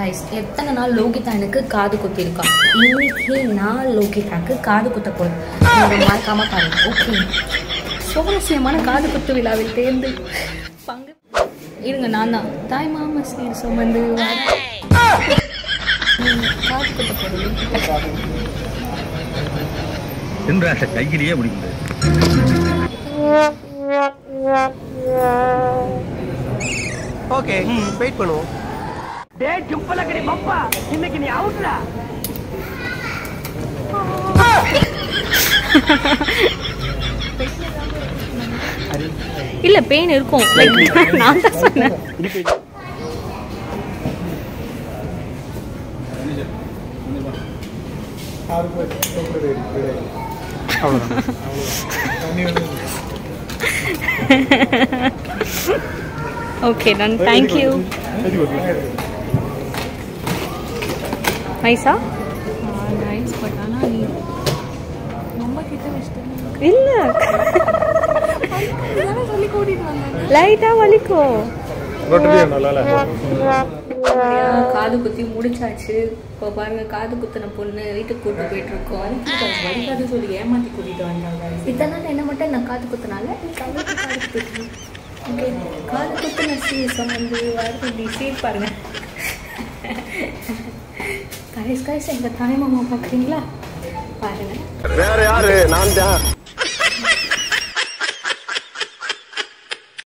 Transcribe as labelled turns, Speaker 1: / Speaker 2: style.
Speaker 1: Guys எத்தனை நாள் லோகிதா எனக்கு காது குத்திருக்கா இன்னைக்கு நான் லோகிதாக்கு காது குத்த போறேன் நீங்க மறக்காம பாருங்க ஓகே சுவாரஸ்யமான காது குத்து விழாவில் தேர்ந்து பங்கு இருங்க நான் தான் தாய் மாமா சீர் சுமந்து வரேன். ம், காது குத்த போறேன்
Speaker 2: சின்ராச கையிலேயே முடிந்தது
Speaker 3: ஓகே வெயிட் பண்ணுவோம்
Speaker 4: டேய் சிம்பலக்கடி பப்பா இன்னைக்கு நீ அவுட்ரா
Speaker 1: இல்ல பெயின் இருக்கும் Like, நான் தான் சொன்னேன் ஓகே டன் தேங்க்யூ நைஸா நைஸ் பட் ஆனால் நீ ரொம்ப கிட்ட வச்சுட்டு இல்லை சொல்லி கூட்டிட்டு வந்தேன் லைட்டாக வலிக்கும் காது குத்தி முடிச்சாச்சு இப்போ பாருங்க காது குத்தின பொண்ணு வீட்டுக்கு கூட்டு போயிட்டு இருக்கோம் வலிக்காது சொல்லி ஏமாத்தி கூட்டிட்டு வந்தாங்க இதனால என்ன மட்டும் நான் காது குத்தினால அவளுக்கு காது குத்துறேன் ஓகே காது குத்தின சீர் சம்மந்து வரது சீர் பாருங்க கைஸ் கைஸ் எங்க தாய் மாமா பார்க்குறீங்களா பாருங்க
Speaker 3: வேற யாரு நான் தான்